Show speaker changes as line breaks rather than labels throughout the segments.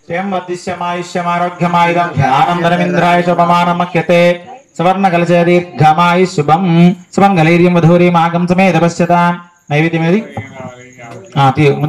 శ్రేయం వర్ధిష్యమాయుష్యమారోగ్యమాయుధం ధ్యానందరమింద్రాయ శుభమానమఖ్యతే సువర్ణ కలచ దీర్ఘమాయు శుభం శుభం గలైర్యం మధురీం ఆగం సమేత పశ్యత నైవేద్యం ఏది ఆ, తీ- ముందర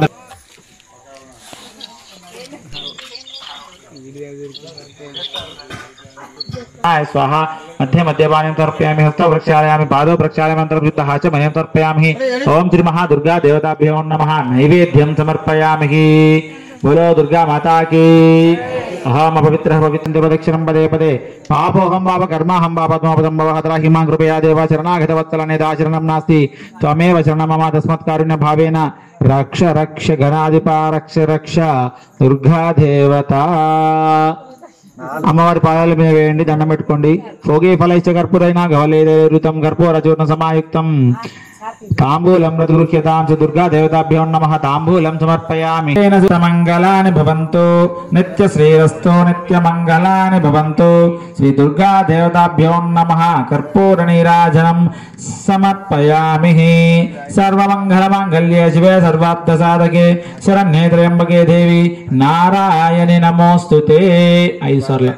हाय स्वाहा मध्ये मध्यपानीं तर्पयामि हस्तौ प्रक्षालयामि पादौ प्रक्षालयामि अन्तर्भुतः च मह्यं तर्पयामि ओम श्री महादुर्गा देवताभ्यो नमः नैवेद्यं समर्पयामि बोलो दुर्गा माता की अहम अपवित्रः पवित्रं देवदक्षिणं पदे पदे पापोऽहं पाप कर्माहं पापत्मपदं भवः तरा मां कृपया देव शरणागतवत्सलनेदाशरणं नास्ति त्वमेव शरणं मम तस्मत्कारुण्यभावेन रक्ष रक्ष गणाधिपा रक्ष रक्ष दुर्गा देवता అమ్మవారి పాదాల మీద వేయండి దండం పెట్టుకోండి భోగే ఫలైశ్చ కర్పూరైన గవలేరుతం కర్పూర చూర్ణ సమాయుక్తం తాంబూలం ప్రతిగృహ్యతాం చ దుర్గా దేవతాభ్యో నమ తాంబూలం సమర్పయామి మంగళాని భవంతు నిత్య శ్రేయస్తో నిత్య మంగళాని భవంతు శ్రీ దుర్గా దేవతాభ్యో నమ కర్పూర నీరాజనం సమర్పయామి సర్వమంగళ మాంగళ్యే శివే సర్వార్థ సాధకే శరణ్యే త్రయంబకే దేవి నారాయణి నమోస్తుతే ఐదు సార్లు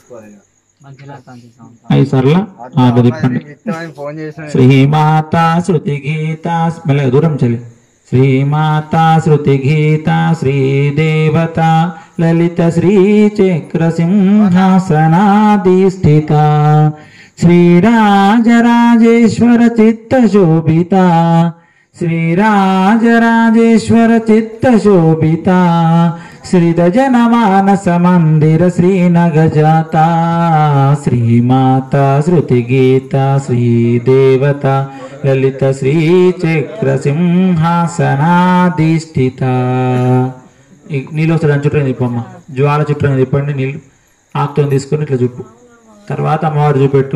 ఐదు సార్లు ఆగు తిప్పండి
ఫోన్ చేసిన
శ్రీమాత శృతి గీత మెల్లగా దూరం చెల్లి శ్రీమాత శృతి గీత శ్రీదేవత లలిత శ్రీ చక్ర సింహాసనాధిష్ఠిత శ్రీరాజరాజేశ్వర చిత్త శోభిత శ్రీరాజరాజేశ్వర చిత్త శోభిత శ్రీదజన మానస మందిర శ్రీనగజాత శ్రీమాత శృతి గీత శ్రీదేవత లలిత శ్రీ చక్ర సింహాసనాధిష్ఠిత ఈ నీళ్ళు వస్తే దాని చుట్టూ తిప్పమ్మ జ్వాల చుట్టూ తిప్పండి నీళ్ళు ఆకుతో తీసుకొని ఇట్లా చుట్టు తర్వాత అమ్మవారు చూపెట్టు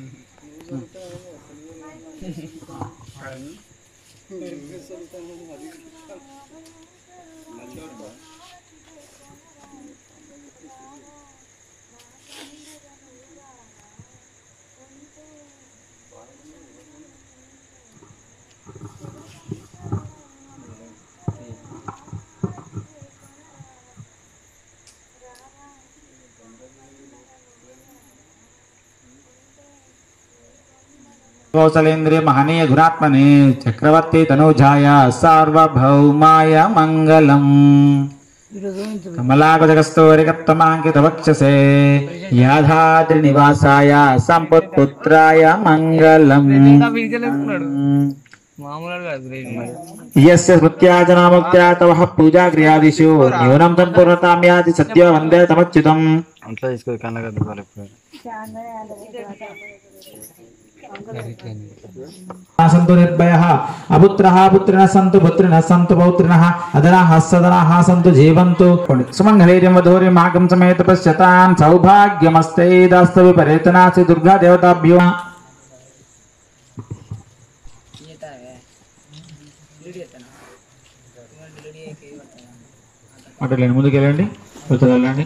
కౌసలేంద్రియ మహనీయ గుణాత్మనే చక్రవర్తి తనూజాయ సార్వభౌమాయ మంగళం కమలాగజగస్తోరికత్తమాంకిత వక్షసే యాధాద్రి నివాసాయ సంపత్పుత్రాయ మంగళం యస్య స్మృత్యాజనాముక్త్యా తవ పూజా క్రియాదిషు న్యూనం సంపూర్ణతాం యాతి సద్య వందే తమచ్యుతం
అంట్లో తీసుకొని కన్నగద్దు వాళ్ళు ఎప్పుడు
సంతు నిర్భయ అపుత్ర పుత్రిన సంతు పుత్రిన సంతు పౌత్రిన అదనా సదనా సంతు జీవంతు సుమంగళైర్యం వధూర్యం ఆగం సమేత పశ్యతాన్ సౌభాగ్యమస్తైదాస్తు విపరీతనాసి దుర్గా దేవతాభ్యో అటు ముందుకు వెళ్ళండి ఇవతల వెళ్ళండి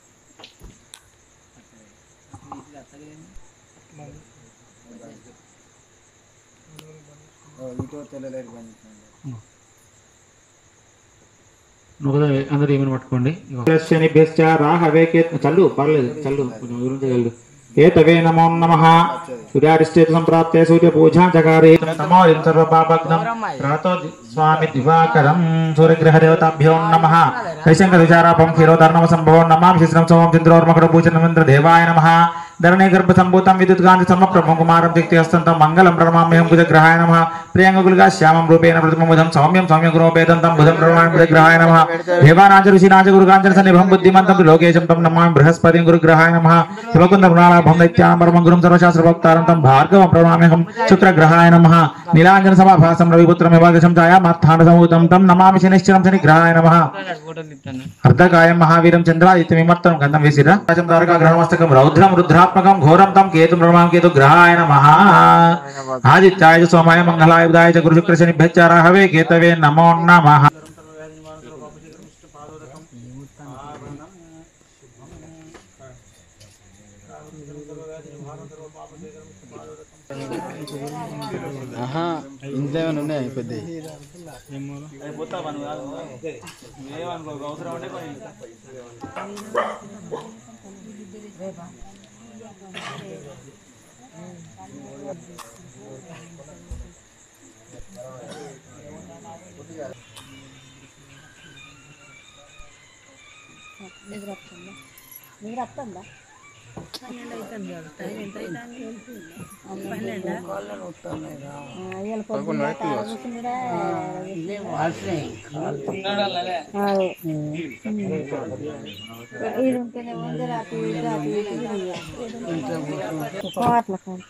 నువ్వు కూడా అందరూ ఏమైనా పట్టుకోండి శనిభ్యశ్చ రాహవే కే చల్లు పర్లేదు చల్లు కొంచెం దూరం చల్లు ఏతవే నమో నమ సూర్యారిష్టే సంప్రాప్తే సూర్య పూజా జగారే నమో సర్వపాపగ్నం రాతో స్వామి దివాకరం సూర్యగ్రహ దేవతాభ్యో నమ హరిశంకర విచారాపం క్షీరోధర్ణమ సంభవం నమామి శిశ్రం సోమం చంద్రోర్మకర భూషణమింద్ర దేవాయ నమ ధరణే గర్భ సంభూతం విద్యుత్ గాంధి సమప్రభం కుమారం శక్తి హస్తంతం మంగళం ప్రణమామ్యహం బుధగ్రహాయ నమ ప్రియంగులుగా శ్యామం రూపేణ ప్రతిమబుధం సౌమ్యం సౌమ్య గురోపేదంతం బుధం ప్రణమామి బుధగ్రహాయ నమ దేవానాంచ ఋషినాంచ గురుగాంచన సన్నిభం బుద్ధిమంతం లోకేశం తం నమామి బృహస్పతి గురుగ్రహాయ నమ శివకుంద మృణాలాభం దైత్యాం పరమం గురుం సర్వశాస్త్ర భక్తారం తం భార్గవం ప్రణమామ్యహం శుక్రగ్రహాయ నమ నీలాంజన సమాభాసం రవిపుత్రం విభాగశం ఛాయామాత్థాన సమూతం తం నమామి శనిశ్చరం శనిగ్రహాయ నమ అర్ధకాయం మహావీరం చంద్రాదిత్య విమర్తం గంధం వేసిర రాజం తారకా గ్రహమస్తకం రౌద్రం రుద్రాత్మకం ఘోరం తం కేతు నృమాం కేతు గ్రహాయ నమః ఆదిత్యాయ చ సోమాయ మంగళాయ బుధాయ చ గురు శుక్ర శని భ్యచారాహవే కేతవే నమో నమః
ఆహా ఇంట్లో ఏమైనా ఉన్నాయి పెద్ద
నిద్ర వస్తుందా నిద్ర వస్తుందా పన్నెండు అవుతుంది కదా టైం ఎంత అవుతుంది పన్నెండా ఇవాళ పొద్దున్న కూర్చున్నాడా ఇది ఉంటేనే ఉంది రాత్రి రాత్రి కోట్ల కానీ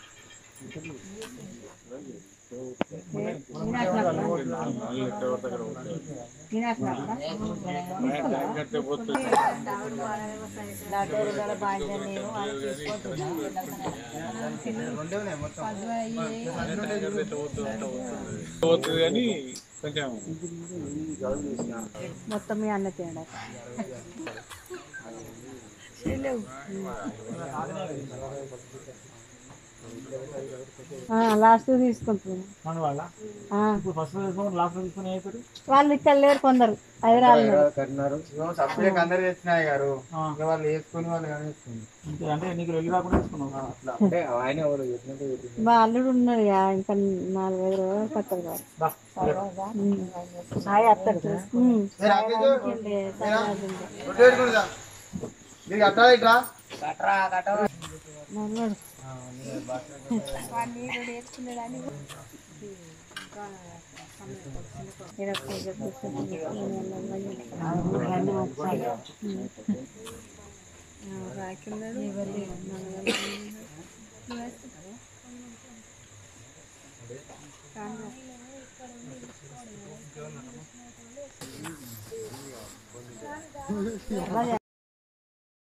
మొత్తం మీ అన్న తినడా లాస్ట్ తీసుకుంటున్నాను
మన వాళ్ళ
ఆ,
ఇప్పుడు ఫస్ట్ తీసుకుని లాస్ట్ తీసుకుని అయిపోయి
వాళ్ళు ఇక్కడ లేరు కొందరు హైదరాబాద్
కట్టినారు సబ్సిడీ అందరు తెచ్చినాయి గారు
ఆ.
ఇంకా వాళ్ళు వేసుకుని వాళ్ళు వేసుకుంది
అంతే అంటే నీకు వెళ్ళి రాకుండా తీసుకున్నావు కదా.
అట్లా అంటే ఆయన ఎవరు చెప్పినట్టు చెప్పింది.
మా అల్లుడు ఉన్నాడు ఇక ఇంకా నాలుగైదు రోజులు కొత్తది కాదు
బా.
సాయి అత్తడు ఉమ్. ఇంకేంటి, సాయి రాజుంది.
రొట్టె పెట్టుకుంటా. నీకు అట్లా ఇట్లా
నల్లోడు. ఈడ పూజ కూర్చొని రాకిన్నాడు